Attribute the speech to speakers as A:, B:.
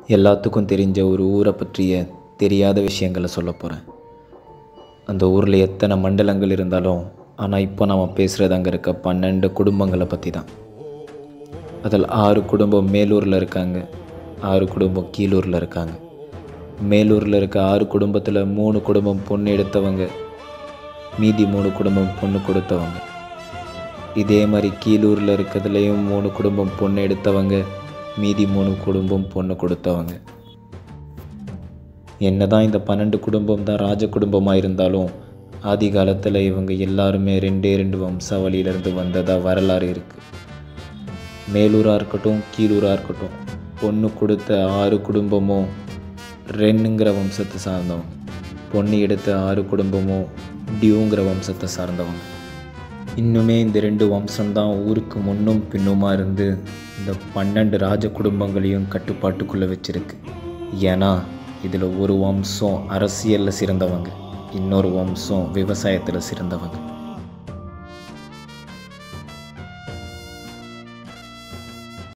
A: எல்லாத்துக்கும் தெரிஞ்ச ஒரு ஊரை பற்றிய தெரியாத விஷயங்களை சொல்ல போகிறேன் அந்த ஊரில் எத்தனை மண்டலங்கள் இருந்தாலும் ஆனால் இப்போ நாம் பேசுகிறது அங்கே இருக்க பன்னெண்டு குடும்பங்களை பற்றி தான் அதில் ஆறு குடும்பம் மேலூரில் இருக்காங்க ஆறு குடும்பம் கீழூரில் இருக்காங்க மேலூரில் இருக்க ஆறு குடும்பத்தில் மூணு குடும்பம் பொண்ணு எடுத்தவங்க மீதி மூணு குடும்பம் பொண்ணு கொடுத்தவங்க இதே மாதிரி கீழூரில் இருக்கிறதுலையும் மூணு குடும்பம் பொண்ணு எடுத்தவங்க மீதி மூணு குடும்பம் பொண்ணு கொடுத்தவங்க என்னதான் இந்த பன்னெண்டு குடும்பம் தான் ராஜ குடும்பமாக இருந்தாலும் ஆதி காலத்தில் இவங்க எல்லாருமே ரெண்டே ரெண்டு வம்சாவளியிலேருந்து வந்ததாக வரலாறு இருக்குது மேலூராக இருக்கட்டும் கீழூராக இருக்கட்டும் பொண்ணு கொடுத்த ஆறு குடும்பமும் ரென்னுங்கிற வம்சத்தை சார்ந்தவங்க பொண்ணு எடுத்த ஆறு குடும்பமும் டியூங்கிற வம்சத்தை சார்ந்தவங்க இன்னுமே இந்த ரெண்டு வம்சம்தான் ஊருக்கு முன்னும் பின்னுமா இருந்து இந்த பன்னெண்டு ராஜ குடும்பங்களையும் கட்டுப்பாட்டுக்குள்ளே வச்சிருக்கு ஏன்னா இதில் ஒரு வம்சம் அரசியலில் சிறந்தவங்க இன்னொரு வம்சம் விவசாயத்தில் சிறந்தவங்க